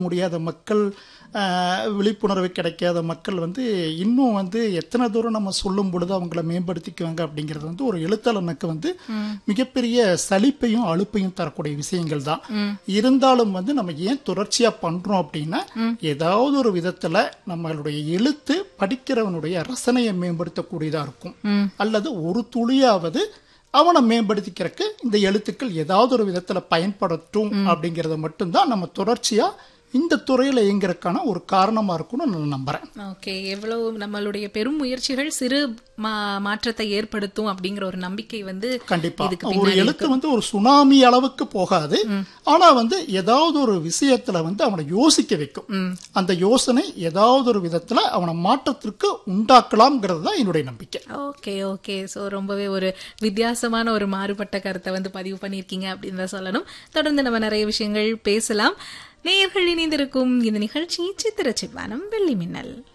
முடியாத மக்கள் ஆஹ், விழிப்புணர்வு கிடைக்காத மக்கள் வந்து இன்னும் வந்து எத்தனை தூரம் நம்ம சொல்லும் பொழுது அவங்கள மேம்படுத்திக்குவாங்க அப்படிங்கிறது வந்து ஒரு எழுத்தாளனுக்கு வந்து மிகப்பெரிய சலிப்பையும் அலுப்பையும் தரக்கூடிய விஷயங்கள் தான் இருந்தாலும் வந்து நம்ம ஏன் தொடர்ச்சியா பண்றோம் அப்படின்னா ஏதாவது ஒரு விதத்துல நம்மளுடைய எழுத்து படிக்கிறவனுடைய ரசனையை மேம்படுத்தக்கூடியதா இருக்கும் அல்லது ஒரு துளியாவது அவனை மேம்படுத்திக்கிறதுக்கு இந்த எழுத்துக்கள் ஏதாவது ஒரு விதத்துல பயன்படுத்தும் அப்படிங்கறத மட்டும்தான் நம்ம தொடர்ச்சியா இந்த துறையில இயங்குறதுக்கான ஒரு காரணமா இருக்கும்னு நான் நம்புறேன் ஓகே எவ்வளவு நம்மளுடைய பெரும் முயற்சிகள் சிறு மா- மாற்றத்தை ஏற்படுத்தும் அப்படிங்கிற ஒரு நம்பிக்கை வந்து கண்டிப்பா இதுக்கு ஒரு பின்னாடி எழுத்து வந்து ஒரு சுனாமி அளவுக்கு போகாது ஆனா வந்து ஏதாவது ஒரு விஷயத்துல வந்து அவனை யோசிக்க வைக்கும் அந்த யோசனை ஏதாவது ஒரு விதத்துல அவனை மாற்றத்திற்கு உண்டாக்கலாம்ங்கிறது தான் என்னுடைய நம்பிக்கை ஓகே ஓகே ஸோ ரொம்பவே ஒரு வித்தியாசமான ஒரு மாறுபட்ட கருத்தை வந்து பதிவு பண்ணியிருக்கீங்க அப்படின்னு தான் சொல்லணும் தொடர்ந்து நம்ம நிறைய விஷயங்கள் பேசலாம் நேயர்கள் இணைந்திருக்கும் இந்த நிகழ்ச்சி சித்திர சிவானம் வெள்ளி மின்னல்